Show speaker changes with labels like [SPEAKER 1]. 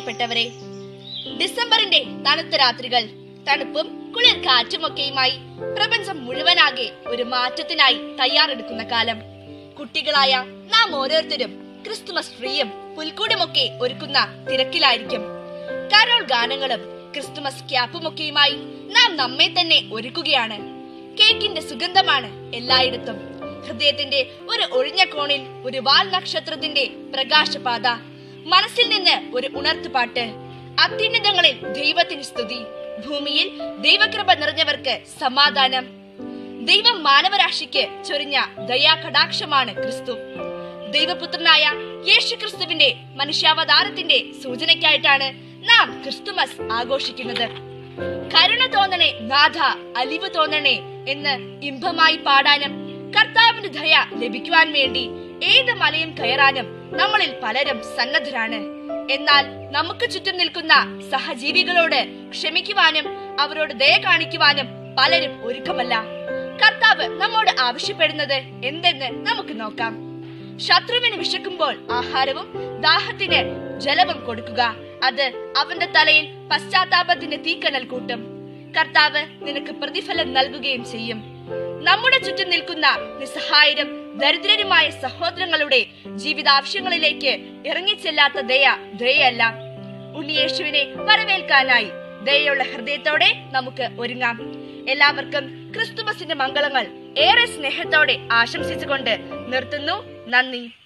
[SPEAKER 1] പ്രിയപ്പെട്ടവരെ ഡിസംബറിന്റെ തണുത്ത രാത്രികൾ തണുപ്പും കുളിർ കാറ്റുമൊക്കെയുമായി പ്രപഞ്ചം മുഴുവനാകെ ഒരു മാറ്റത്തിനായി തയ്യാറെടുക്കുന്ന കാലം കുട്ടികളായ നാം ഓരോരുത്തരും ക്രിസ്തുമസ് ട്രീയും പുൽക്കൂടുമൊക്കെ ഒരുക്കുന്ന തിരക്കിലായിരിക്കും കരോൾ ഗാനങ്ങളും ക്രിസ്തുമസ് ക്യാപ്പുമൊക്കെയുമായി നാം നമ്മെ തന്നെ ഒരുക്കുകയാണ് കേക്കിന്റെ സുഗന്ധമാണ് എല്ലായിടത്തും ഹൃദയത്തിന്റെ ഒരു ഒഴിഞ്ഞ കോണിൽ ഒരു വാൽ നക്ഷത്രത്തിന്റെ പ്രകാശപാത മനസ്സിൽ നിന്ന് ഒരു ഉണർത്തുപാട്ട് അത്യുന്നതങ്ങളിൽ ദൈവത്തിന് സ്തുതി ഭൂമിയിൽ ദൈവകൃപ നിറഞ്ഞവർക്ക് സമാധാനം ദൈവം മാനവരാശിക്ക് ചൊരിഞ്ഞ ദയാകടാക്ഷമാണ് ക്രിസ്തു ദൈവപുത്രനായ യേശു ക്രിസ്തുവിന്റെ മനുഷ്യാവതാരത്തിന്റെ സൂചനയ്ക്കായിട്ടാണ് നാം ക്രിസ്തുമസ് ആഘോഷിക്കുന്നത് കരുണ തോന്നണേ നാഥ അലിവ് തോന്നണേ എന്ന് ഇമ്പമായി പാടാനും കർത്താവിന്റെ ദയ ലഭിക്കുവാൻ വേണ്ടി ഏത് മലയും കയറാനും നമ്മളിൽ പലരും സന്നദ്ധരാണ് എന്നാൽ നമുക്ക് ചുറ്റും നിൽക്കുന്ന സഹജീവികളോട് ക്ഷമിക്കുവാനും അവരോട് ദയ കാണിക്കുവാനും പലരും ഒരുക്കമല്ല കർത്താവ് നമ്മോട് ആവശ്യപ്പെടുന്നത് എന്തെന്ന് നമുക്ക് നോക്കാം ശത്രുവിന് വിശക്കുമ്പോൾ ആഹാരവും ദാഹത്തിന് ജലവും കൊടുക്കുക അത് അവന്റെ തലയിൽ പശ്ചാത്താപത്തിന്റെ തീക്കനൽ കൂട്ടും കർത്താവ് നിനക്ക് പ്രതിഫലം നൽകുകയും ചെയ്യും നമ്മുടെ ചുറ്റും നിൽക്കുന്ന നിസ്സഹായരും ദരിദ്രരുമായ സഹോദരങ്ങളുടെ ജീവിതാവശ്യങ്ങളിലേക്ക് ഇറങ്ങിച്ചെല്ലാത്ത ദയ ദയയല്ല ഉണ്ണിയേശുവിനെ വരവേൽക്കാനായി ദയയുള്ള ഹൃദയത്തോടെ നമുക്ക് ഒരുങ്ങാം എല്ലാവർക്കും ക്രിസ്തുമസിന്റെ മംഗളങ്ങൾ ഏറെ സ്നേഹത്തോടെ ആശംസിച്ചുകൊണ്ട് നിർത്തുന്നു നന്ദി